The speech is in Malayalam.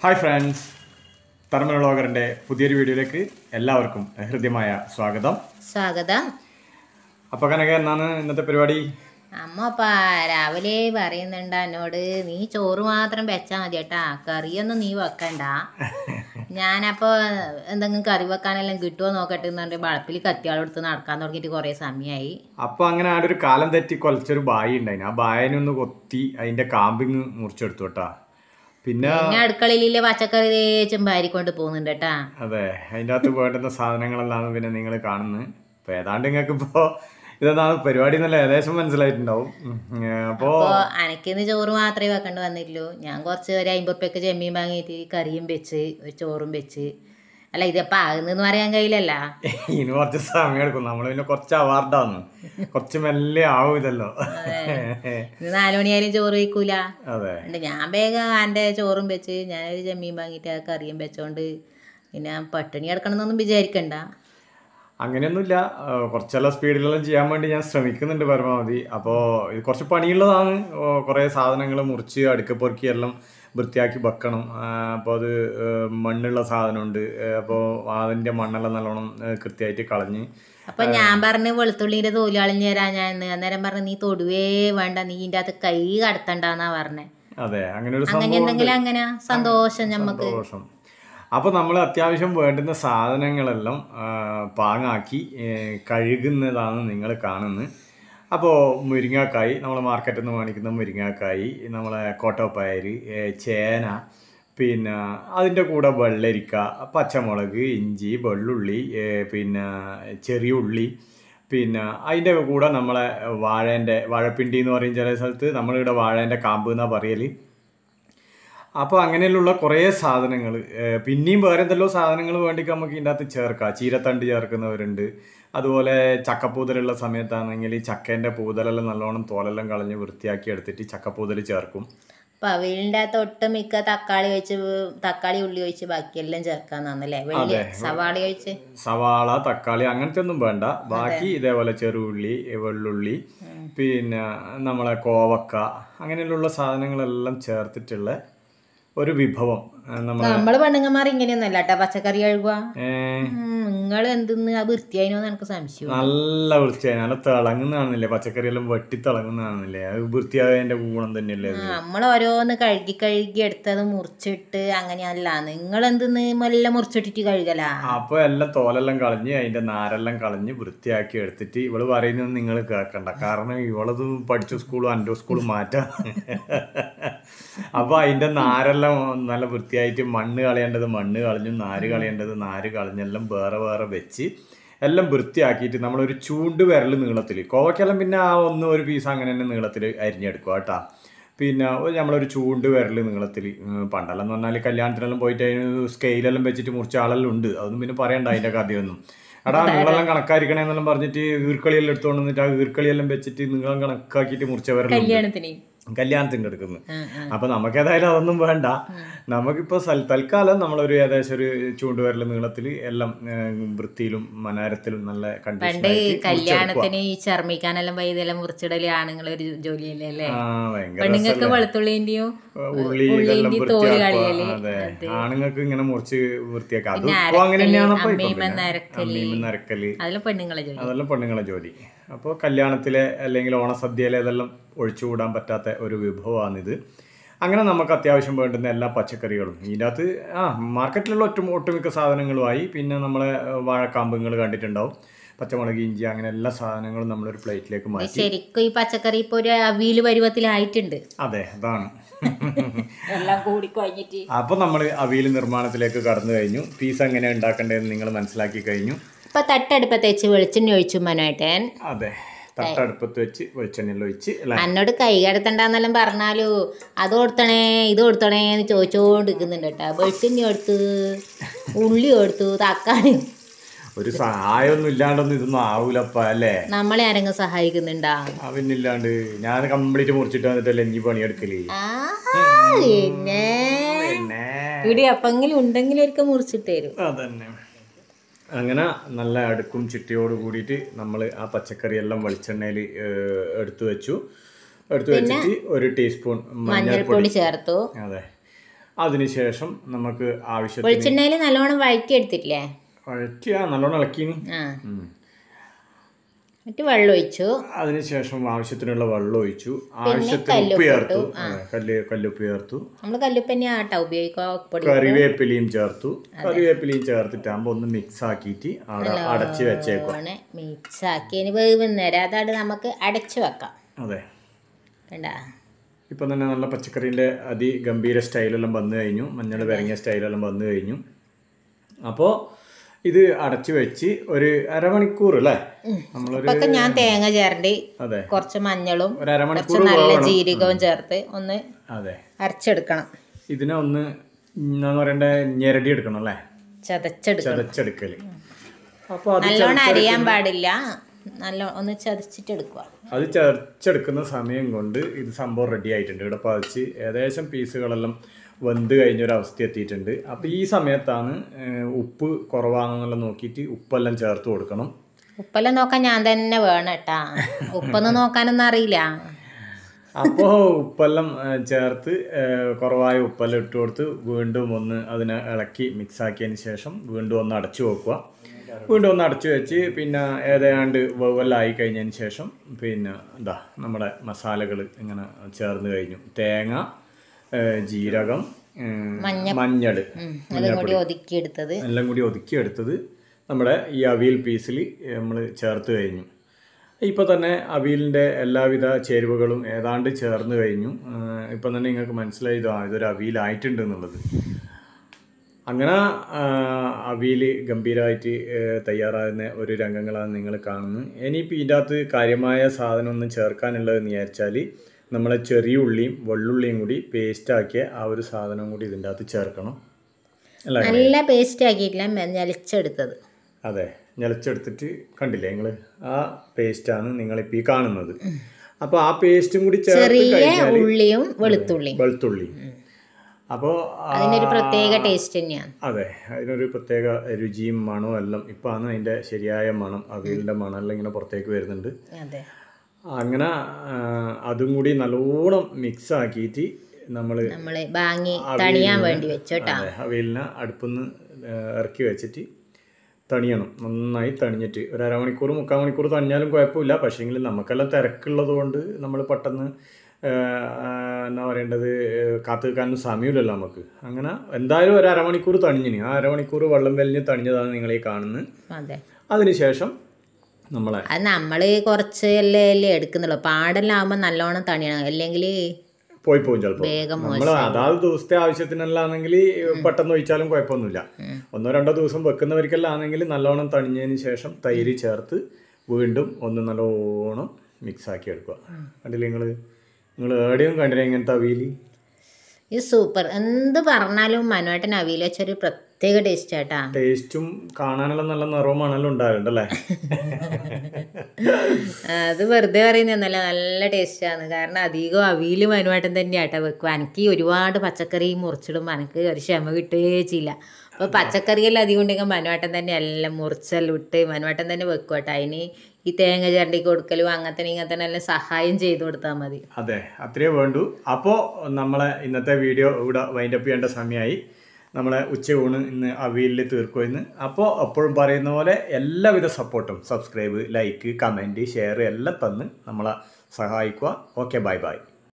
ഹായ് ഫ്രണ്ട്സ് തർമ്മൽ വ്ളോഗറിൻ്റെ പുതിയൊരു വീഡിയോയിലേക്ക് എല്ലാവർക്കും ഹൃദ്യമായ സ്വാഗതം സ്വാഗതം അപ്പോൾ കനക എന്നാണ് ഇന്നത്തെ പരിപാടി അമ്മ അപ്പ രാവിലെ പറയുന്നുണ്ട് എന്നോട് നീ ചോറ് മാത്രം വെച്ചാൽ മതി കേട്ടാ കറിയൊന്നും നീ വെക്കണ്ട ഞാനപ്പോ എന്തെങ്കിലും കറി വെക്കാനെല്ലാം കിട്ടുമോ നോക്കട്ടെ എന്ന് പറഞ്ഞിട്ട് വളപ്പിൽ കത്തിയാളെടുത്ത് നടക്കാൻ തുടങ്ങിയിട്ട് കുറേ സമയമായി അപ്പോൾ അങ്ങനെ ആടെ ഒരു കാലം തെറ്റി കൊലച്ചൊരു ബായി ഉണ്ടായിന് ആ ബായനൊന്ന് കൊത്തി അതിൻ്റെ കാമ്പിങ് മുറിച്ചെടുത്തു കേട്ടാ പിന്നെ പിന്നെ അടുക്കളയിലെ പച്ചക്കറി തേച്ചും ഭാര്യക്കൊണ്ട് പോകുന്നുണ്ട് കേട്ടാ അതെ അതിൻ്റെ അകത്ത് വേണ്ടുന്ന സാധനങ്ങളെല്ലാം പിന്നെ നിങ്ങൾ കാണുന്നത് അപ്പോൾ ഏതാണ്ട് നിങ്ങൾക്ക് ഇപ്പോൾ ഇതെന്താണ് പരിപാടി എന്നല്ല ഏകദേശം മനസ്സിലായിട്ടുണ്ടാവും അപ്പോൾ അപ്പോൾ അനക്കിന്ന് ചോറ് മാത്രമേ വെക്കേണ്ടി വന്നിട്ടുള്ളൂ ഞാൻ കുറച്ച് ഒരു അമ്പത് റുപ്യക്ക് ചെമ്മീൻ വാങ്ങിയിട്ട് കറിയും വെച്ച് ഒരു ചോറും വെച്ച് അല്ല ഇതിപ്പോൾ ആകുന്നെന്ന് പറയാൻ കഴിയില്ലല്ലോ ഇനി കുറച്ച് സമയം എടുക്കും നമ്മൾ പിന്നെ കുറച്ച് അവാർഡാന്ന് കുറച്ച് മെല്ലെ ആവും ഇതല്ലോ ഇന്ന് നാല് മണിയായാലും ചോറ് വയ്ക്കൂല അതെ ഉണ്ട് ഞാൻ വേഗം എൻ്റെ ചോറും വെച്ച് ഞാനൊരു ചെമ്മീൻ വാങ്ങിയിട്ട് ആ കറിയും വെച്ചോണ്ട് പിന്നെ പട്ടിണി കിടക്കണമെന്നൊന്നും വിചാരിക്കണ്ട അങ്ങനെയൊന്നുമില്ല ആ, കുറച്ചെല്ലാം സ്പീഡിലെല്ലാം ചെയ്യാൻ വേണ്ടി ഞാൻ ശ്രമിക്കുന്നുണ്ട് പരമാവധി അപ്പോൾ ഇത് കുറച്ച് പണിയുള്ളതാണ് ഓ, കുറേ സാധനങ്ങൾ മുറിച്ച് അടുക്ക പൊറുക്കി എല്ലാം വൃത്തിയാക്കി വെക്കണം അപ്പോൾ അത് ഏ, മണ്ണുള്ള സാധനമുണ്ട് അപ്പോൾ അതിൻ്റെ മണ്ണെല്ലാം നല്ലോണം ഏ, കൃത്യമായിട്ട് കളഞ്ഞ് അപ്പൊ ഞാൻ പറഞ്ഞ് വെളുത്തുള്ളിന്റെ തോല് കളഞ്ഞു തരാൻ ഞാൻ അന്നേരം പറഞ്ഞു നീ തൊടുവേ വേണ്ട നീ ഇതിന്റെ അകത്ത് കൈ കടത്തണ്ടെന്നാ പറഞ്ഞേ അതെ അങ്ങനെ ഒരു അങ്ങനെ സംഭവം എന്തെങ്കിലും അങ്ങനെ സന്തോഷം ഞമ്മക്ക് സന്തോഷം അപ്പോൾ നമ്മൾ അത്യാവശ്യം വേണ്ടുന്ന സാധനങ്ങളെല്ലാം ആ, പാങ്ങാക്കി ഏ, കഴുകുന്നതാണ് നിങ്ങൾ കാണുന്നത് അപ്പോൾ മുരിങ്ങാക്കായി നമ്മൾ മാർക്കറ്റിൽ നിന്ന് മേടിക്കുന്ന മുരിങ്ങാക്കായി നമ്മളെ കോട്ടപ്പയർ ഏ, ചേന പിന്നെ അതിൻ്റെ കൂടെ വെള്ളരിക്ക പച്ചമുളക് ഇഞ്ചി വെള്ളുള്ളി ഏ, പിന്നെ ചെറിയ ഉള്ളി പിന്നെ അതിൻ്റെ കൂടെ നമ്മളെ വാഴേൻ്റെ വാഴപ്പിണ്ടി എന്ന് പറയും ചില സ്ഥലത്ത് നമ്മളിവിടെ വാഴേൻ്റെ കാമ്പ് എന്നാണ് പറയൽ അപ്പോൾ അങ്ങനെയുള്ള കുറേ സാധനങ്ങൾ പിന്നെയും വേറെ എന്തെല്ലോ സാധനങ്ങൾ വേണ്ടി നമുക്ക് ഇതിൻ്റെ അകത്ത് ചേർക്കാം ചീരത്തണ്ട് ചേർക്കുന്നവരുണ്ട് അതുപോലെ ചക്കപ്പൂതലുള്ള സമയത്താണെങ്കിൽ ചക്കേൻ്റെ പൂതലെല്ലാം നല്ലോണം തോലെല്ലാം കളഞ്ഞ് വൃത്തിയാക്കി എടുത്തിട്ട് ചക്കപ്പൂതൽ ചേർക്കും അപ്പൊ അവലിന്റെ അകത്ത് ഒട്ടുമിക്ക തക്കാളി ഒഴിച്ച് തക്കാളി ഉള്ളി ഒഴിച്ച് ബാക്കിയെല്ലാം ചേർക്കാന്നല്ലേ വെള്ളി സവാള ഒഴിച്ച് സവാള തക്കാളി അങ്ങനത്തെ ഒന്നും വേണ്ട ബാക്കി ഇതേപോലെ ചെറുള്ളി വെള്ളുള്ളി പിന്നെ നമ്മളെ കോവക്ക അങ്ങനെയുള്ള സാധനങ്ങളെല്ലാം ചേർത്തിട്ടുള്ള ഒരു വിഭവം നമ്മൾ നമ്മള് പെണ്ണുങ്ങന്മാർ ഇങ്ങനെയൊന്നല്ല കേട്ടോ പച്ചക്കറി കഴുകുക ഏഹ് നിങ്ങൾ എന്തെന്ന് ആ വൃത്തിയായിനോന്ന് എനിക്ക് സംശയം നല്ല വൃത്തിയായി നല്ല തിളങ്ങുന്നതാണെന്നില്ലേ പച്ചക്കറിയെല്ലാം വെട്ടി തിളങ്ങുന്നതാണെന്നില്ലേ അത് വൃത്തിയായതിന്റെ ഗുണം തന്നെയല്ലേ അത് നമ്മൾ ഓരോന്ന് കഴുകി കഴുകി എടുത്തത് മുറിച്ചിട്ട് അങ്ങനെയല്ല നിങ്ങൾ എന്തെന്ന് മെല്ലെ മുറിച്ചിട്ടിട്ട് കഴുകലാ അപ്പൊ എല്ലാം തോലെല്ലാം കളഞ്ഞ് അതിന്റെ നാരെല്ലാം കളഞ്ഞ് വൃത്തിയാക്കി എടുത്തിട്ട് ഇവള് പറയുന്നത് നിങ്ങൾ കേൾക്കണ്ട കാരണം ഇവളത് പഠിച്ച സ്കൂളും എൻ്റെ സ്കൂളും മാറ്റാം അപ്പൊ അതിന്റെ നാരെല്ലാം നല്ല വൃത്തിയായിട്ട് മണ്ണ് കളയേണ്ടത് മണ്ണ് കളഞ്ഞു നാര് കളയേണ്ടത് നാര് കളഞ്ഞെല്ലാം വേറെ വേറെ വെച്ച് എല്ലാം വൃത്തിയാക്കിയിട്ട് നമ്മളൊരു ചൂണ്ട് വിരൽ നീളത്തിൽ കോവക്കെല്ലാം പിന്നെ ആ ഒന്ന് ഒരു പീസ് അങ്ങനെ തന്നെ നീളത്തിൽ അരിഞ്ഞെടുക്കുക കേട്ടോ പിന്നെ ഒരു നമ്മളൊരു ചൂണ്ട് വിരൽ നീളത്തിൽ പണ്ടെല്ലാം എന്ന് പറഞ്ഞാൽ കല്യാണത്തിനെല്ലാം പോയിട്ട് അതിന് സ്കെയിലെല്ലാം വെച്ചിട്ട് മുറിച്ച ആളെല്ലാം ഉണ്ട് അതൊന്നും പിന്നെ പറയണ്ട അതിൻ്റെ കഥയൊന്നും എടാ നിങ്ങളെല്ലാം കണക്കായിരിക്കണേന്നെല്ലാം പറഞ്ഞിട്ട് ഈർക്കളിയെല്ലാം എടുത്തുകൊണ്ട് വന്നിട്ട് ആ ഈർക്കളിയെല്ലാം വെച്ചിട്ട് നിങ്ങളും കണക്കാക്കിയിട്ട് മുറിച്ചവരെല്ലാം ഉണ്ട്. കല്യാണത്തിന് കല്യാണത്തിന് എടുക്കുന്നത് അപ്പൊ നമുക്ക് ഏതായാലും അതൊന്നും വേണ്ട നമുക്കിപ്പോ സൽ- തൽക്കാലം നമ്മളൊരു ഏകദേശം ഒരു ചൂണ്ടുവരൽ നീളത്തിൽ എല്ലാം ഏ, വൃത്തിയിലും മനോരത്തിലും നല്ല പണ്ട് കണ്ടീഷനായിട്ട് കല്യാണത്തിന് ഈ ചർമ്മിക്കാനെല്ലാം വൈദ്യെല്ലാം മുറിച്ചിടല് ആണുങ്ങളൊരു ജോലിയല്ലേ അല്ലേ ആ ഭയങ്കര പെണ്ണുങ്ങൾക്ക് വെളുത്തുള്ളിന്റെയും ഉള്ളി ഇതെല്ലാം ഉള്ളിന്റെ തോല് വൃത്തിയാക്കുക കളയല് അതെ ആണുങ്ങൾക്ക് ഇങ്ങനെ മുറിച്ച് വൃത്തിയാക്കുക അത് ഇപ്പൊ അങ്ങനെ തന്നെയാണ് ഇപ്പൊ ഇപ്പൊ അമ്മീമ്മ പിന്നെ. നരക്കല് അമ്മീമ്മ നരക്കല് അതിലും പെണ്ണുങ്ങളെ ജോലി അതെല്ലാം പെണ്ണുങ്ങളെ ജോലി അപ്പോൾ കല്യാണത്തിലെ അല്ലെങ്കിൽ ഓണസദ്യയിലെ ഇതെല്ലാം ഒഴിച്ചുകൂടാൻ പറ്റാത്ത ഒരു വിഭവമാണിത് അങ്ങനെ നമുക്ക് അത്യാവശ്യം വേണ്ടുന്ന എല്ലാ പച്ചക്കറികളും ഇതിൻ്റെ അകത്ത് ആ മാർക്കറ്റിലുള്ള ഒറ്റ ഒട്ടുമിക്ക സാധനങ്ങളുമായി പിന്നെ നമ്മളെ ഏഹ്, വാഴക്കാമ്പുകൾ കണ്ടിട്ടുണ്ടാവും പച്ചമുളക് ഇഞ്ചി അങ്ങനെ എല്ലാ സാധനങ്ങളും നമ്മളൊരു പ്ലേറ്റിലേക്ക് മാറ്റി ശരിക്കും ഈ പച്ചക്കറി ഇപ്പൊ ഒരു അവിയല് പരുവത്തിലായിട്ടുണ്ട് അതെ അതാണ് എല്ലാം കൂടി കഴിഞ്ഞിട്ട് അപ്പോൾ നമ്മൾ അവിയൽ നിർമ്മാണത്തിലേക്ക് കടന്നു കഴിഞ്ഞു പീസ് എങ്ങനെ ഉണ്ടാക്കേണ്ടതെന്ന് നിങ്ങൾ മനസ്സിലാക്കി കഴിഞ്ഞു ഇപ്പൊ തട്ടടുപ്പത്ത് വെച്ച് വെളിച്ചെണ്ണ ഒഴിച്ചു മനോട്ടൻ അതെ തട്ടടുപ്പത്ത് വെച്ച് വെളിച്ചെണ്ണയിൽ ഒഴിച്ച് അല്ലേ എന്നോട് കൈ കടത്തണ്ടെന്നെല്ലാം പറഞ്ഞാലു അത് കൊടുത്തണേ ഇത് കൊടുത്തണേ എന്ന് ചോദിച്ചോണ്ട് നിൽക്കുന്നുണ്ട് കേട്ടോ വെളിച്ചെണ്ണ കൊടുത്തു ഉള്ളി കൊടുത്തു തക്കാളി ഒരു സഹായമൊന്നും ഇല്ലാണ്ടൊന്നും ഇതൊന്നും ആവൂലപ്പ അല്ലേ നമ്മളെ ആരെങ്കിലും സഹായിക്കുന്നുണ്ടാ ആ, പിന്നില്ലാണ്ട് ഞാൻ കംപ്ലീറ്റ് മുറിച്ചിട്ട് വന്നിട്ടല്ലേ ഇനി പണിയെടുക്കല് ആ, പിന്നെ പിന്നെ ഇവിടെ അപ്പെങ്കിലും ഉണ്ടെങ്കിലും ഒരിക്കൽ മുറിച്ചിട്ട് തരും അതന്നെ അങ്ങനെ നല്ല അടുക്കും ചിട്ടയോട് കൂടിയിട്ട് നമ്മൾ ആ പച്ചക്കറി എല്ലാം വെളിച്ചെണ്ണയിൽ എടുത്തു വെച്ചു എടുത്തു വെച്ചിട്ട് ഒരു ടീസ്പൂൺ മഞ്ഞൾപ്പൊടി മഞ്ഞൾപ്പൊടി ചേർത്തു അതെ അതിനുശേഷം നമുക്ക് ആവശ്യത്തിന് വെളിച്ചെണ്ണയിൽ നല്ലോണം വഴറ്റി എടുത്തിട്ടില്ലേ വഴറ്റിയ നല്ലോണം ഇളക്കിനി ആ ഉം. എന്നിട്ട് വെള്ളം ഒഴിച്ചു അതിനുശേഷം ആവശ്യത്തിനുള്ള വെള്ളം ഒഴിച്ചു ആവശ്യത്തിന് കല്ലുപ്പ് ഉപ്പ് ചേർത്തു ഇട്ടു. അതെ, കല്ല് കല്ലുപ്പ് ചേർത്തു നമ്മൾ കല്ലുപ്പന്നെ ആട്ടാ ഉപയോഗിക്കുക പൊടി കറിവേപ്പിലയും ചേർത്തു കറിവേപ്പിലയും ചേർത്തിട്ടാകുമ്പോൾ ഒന്ന് മിക്സ് ആക്കിയിട്ട് അവിടെ അടച്ച് വെച്ചേക്കും നല്ലോണം മിക്സ് ആക്കി ഇനി വേവുന്നേരം അതാണ് നമുക്ക് അടച്ചു വെക്കാം അതെ കണ്ട ഇപ്പം തന്നെ നല്ല പച്ചക്കറീൻ്റെ അതിഗംഭീര സ്റ്റൈലെല്ലാം വന്നു കഴിഞ്ഞു മഞ്ഞൾ വിരങ്ങിയ സ്റ്റൈലെല്ലാം വന്നു കഴിഞ്ഞു അപ്പോൾ ഇത് അടച്ചു വെച്ച് ഒരു അരമണിക്കൂർ അല്ലേ നമ്മളൊരു ഇപ്പൊക്കെ ഞാൻ തേങ്ങ ചേരണ്ടി അതെ കുറച്ച് മഞ്ഞളും ഒരു കുറച്ച് അരമണിക്കൂർ നല്ല വേവണം ജീരകവും ചേർത്ത് ഒന്ന് അതെ അരച്ചെടുക്കണം ഇതിനെ ഒന്ന് എന്താ പറയണ്ടേ ഞെരടി എടുക്കണം അല്ലേ ചതച്ചെടുക്കണം ചതച്ചെടുക്കല് അപ്പോൾ അത് നല്ലോണം അരിയാൻ പാടില്ല നല്ല ഒന്ന് ചതച്ചിട്ടെടുക്കുക അത് ചതച്ചെടുക്കുന്ന സമയം കൊണ്ട് ഇത് സംഭവം റെഡി ആയിട്ടുണ്ട് ഇവിടെ പതിച്ച് ഏകദേശം പീസുകളെല്ലാം വെന്ത് കഴിഞ്ഞൊരവസ്ഥ എത്തിയിട്ടുണ്ട് അപ്പോൾ ഈ സമയത്താണ് ഏഹ്, ഉപ്പ് കുറവാണെന്നെല്ലാം നോക്കിയിട്ട് ഉപ്പെല്ലാം ചേർത്ത് കൊടുക്കണം ഉപ്പെല്ലാം നോക്കാൻ ഞാൻ തന്നെ വേണം കേട്ടാ ഉപ്പൊന്നും നോക്കാനൊന്നും അറിയില്ല അപ്പോൾ ഉപ്പെല്ലാം ഏഹ്, ചേർത്ത് ഏഹ്, കുറവായ ഉപ്പെല്ലാം ഇട്ട് കൊടുത്ത് വീണ്ടും ഒന്ന് അതിനെ ഇളക്കി മിക്സ് ആക്കിയതിന് ശേഷം വീണ്ടും ഒന്ന് അടച്ചു വെക്കുക വീണ്ടും ഒന്ന് അടച്ചു വെച്ച് പിന്നെ ഏതാണ്ട് വെവലായി കഴിഞ്ഞതിന് ശേഷം പിന്നെ എന്താ നമ്മുടെ മസാലകൾ ഇങ്ങനെ ചേർന്ന് കഴിഞ്ഞു തേങ്ങ ഏഹ്, ജീരകം മഞ്ഞൾ ഉം, അതും കൂടി ഒതുക്കിയെടുത്തത് എല്ലാം കൂടി ഒതുക്കിയെടുത്തത് നമ്മുടെ ഈ അവിയൽ പീസിൽ നമ്മൾ ചേർത്ത് കഴിഞ്ഞു ഇപ്പോൾ തന്നെ അവിയലിൻ്റെ എല്ലാവിധ ചേരുവകളും ഏതാണ്ട് ചേർന്ന് കഴിഞ്ഞു ഇപ്പം തന്നെ നിങ്ങൾക്ക് മനസ്സിലായി ഇതാ ഇതൊരു അവിയലായിട്ടുണ്ട് എന്നുള്ളത് അങ്ങനെ അവിയൽ ഗംഭീരമായിട്ട് ഏഹ്, തയ്യാറാകുന്ന ഒരു രംഗങ്ങളാണ് നിങ്ങൾ കാണുന്നത് ഇനിയിപ്പോൾ ഇതിൻ്റെ അകത്ത് കാര്യമായ സാധനം ഒന്നും ചേർക്കാനുള്ളതെന്ന് വിചാരിച്ചാൽ നമ്മളെ ചെറിയ ഉള്ളിയും വെള്ളുള്ളിയും കൂടി പേസ്റ്റാക്കിയ ആ ഒരു സാധനം കൂടി ഇതിൻ്റെ അകത്ത് ചേർക്കണം അല്ല നല്ല പേസ്റ്റ് ആക്കിയിട്ടില്ല ഞലിച്ചെടുത്തത് അതെ ഞെളിച്ചെടുത്തിട്ട് കണ്ടില്ലേ നിങ്ങൾ ആ പേസ്റ്റാണ് നിങ്ങളിപ്പോൾ ഈ കാണുന്നത് അപ്പോൾ ആ പേസ്റ്റും കൂടി ചേർത്ത് ചെറിയ കഴിഞ്ഞാൽ ഉള്ളിയും വെളുത്തുള്ളിയും വെളുത്തുള്ളി അപ്പോൾ അതിനൊരു പ്രത്യേക ടേസ്റ്റ് തന്നെയാണ് അതെ അതിനൊരു പ്രത്യേക രുചിയും മണവും എല്ലാം ഇപ്പം ആണ് അതിൻ്റെ ശരിയായ മണം അവിയലിൻ്റെ മണമെല്ലാം ഇങ്ങനെ പുറത്തേക്ക് വരുന്നുണ്ട് അതെ അങ്ങനെ ആ, അതും കൂടി നല്ലോണം മിക്സ് ആക്കിയിട്ട് നമ്മൾ നമ്മള് ബാങ്ങി തണിയാൻ വേണ്ടി വെച്ചു കേട്ടാ അതെ അവിയലിനെ അടുപ്പിന്ന് ഇറക്കി വെച്ചിട്ട് തണിയണം നന്നായി തണിഞ്ഞിട്ട് ഒരു അരമണിക്കൂർ മുക്കാൽ മണിക്കൂർ തണിഞ്ഞാലും കുഴപ്പമില്ല പക്ഷേങ്കിൽ നമുക്കെല്ലാം തിരക്കുള്ളത് കൊണ്ട് നമ്മൾ പെട്ടെന്ന് ആ, ആ, എന്നാ പറയേണ്ടത് കാത്തു നിൽക്കാനൊന്നും സമയമില്ലല്ലോ നമുക്ക് അങ്ങനെ എന്തായാലും ഒരു അരമണിക്കൂർ തണിഞ്ഞിന് ആ അരമണിക്കൂർ വെള്ളം വലിഞ്ഞ് തണിഞ്ഞതാണ് നിങ്ങളീ കാണുന്നത് അതെ അതിനുശേഷം നമ്മളെ അത് നമ്മള് കുറച്ച് അല്ലേ അല്ലേ എടുക്കുന്നുള്ളൂ പാടെല്ലാം ആകുമ്പോൾ നല്ലോണം തണിയണം അല്ലെങ്കിൽ പോയി പോകും ചിലപ്പോൾ വേഗം നമ്മൾ അതാത് ദിവസത്തെ ആവശ്യത്തിനല്ലാണെങ്കിൽ പെട്ടെന്ന് ഒഴിച്ചാലും കുഴപ്പമൊന്നുമില്ല ഒന്നോ രണ്ടോ ദിവസം വെക്കുന്നവർക്കെല്ലാണെങ്കിൽ നല്ലോണം തണിഞ്ഞതിന് ശേഷം തൈര് ചേർത്ത് വീണ്ടും ഒന്ന് നല്ലോണം മിക്സ് ആക്കി എടുക്കുക കണ്ടില്ലേ നിങ്ങൾ നിങ്ങൾ എവിടെയും കണ്ടില്ലേ ഇങ്ങനത്തെ അവിയൽ ഇത് സൂപ്പർ എന്ത് പറഞ്ഞാലും മനുവേട്ടൻ അവിയൽ വെച്ചൊരു പ്രത്യേക ടേസ്റ്റ് ആട്ടാ ടേസ്റ്റും കാണാനെല്ലാം നല്ല നിറവുമാണല്ലോ ഉണ്ടാകണ്ടല്ലേ അത് വെറുതെ പറയുന്നതല്ല നല്ല ടേസ്റ്റാണ് കാരണം അധികം അവിയൽ മനുവാട്ടം തന്നെ ആട്ടാ വെക്കും എനിക്ക് ഒരുപാട് പച്ചക്കറി മുറിച്ചിടുമ്പോൾ എനിക്ക് ഒരു ക്ഷമ കിട്ടുകയേ ചെയ്യില്ല അപ്പോൾ പച്ചക്കറിയെല്ലാം അധികം ഉണ്ടെങ്കിൽ മനുവാട്ടം തന്നെ എല്ലാം മുറിച്ചെല്ലാം ഇട്ട് മനുവാട്ടം തന്നെ വെക്കും കേട്ടോ അതിന് ഈ തേങ്ങ ചരണ്ടി കൊടുക്കലും അങ്ങനത്തെ ഇങ്ങനത്തെ എല്ലാം സഹായം ചെയ്തു കൊടുത്താൽ മതി അതെ അത്രയേ വേണ്ടൂ അപ്പോൾ നമ്മളെ ഇന്നത്തെ വീഡിയോ ഇവിടെ വൈൻഡപ്പ് ചെയ്യേണ്ട സമയമായി നമ്മളെ ഉച്ചയൂണ് ഇന്ന് അവിയലിൽ തീർക്കുമെന്ന് അപ്പോൾ എപ്പോഴും പറയുന്ന പോലെ എല്ലാവിധ സപ്പോർട്ടും സബ്സ്ക്രൈബ് ലൈക്ക് കമൻറ്റ് ഷെയർ എല്ലാം തന്ന് നമ്മളെ സഹായിക്കുക ഓക്കെ ബൈ ബൈ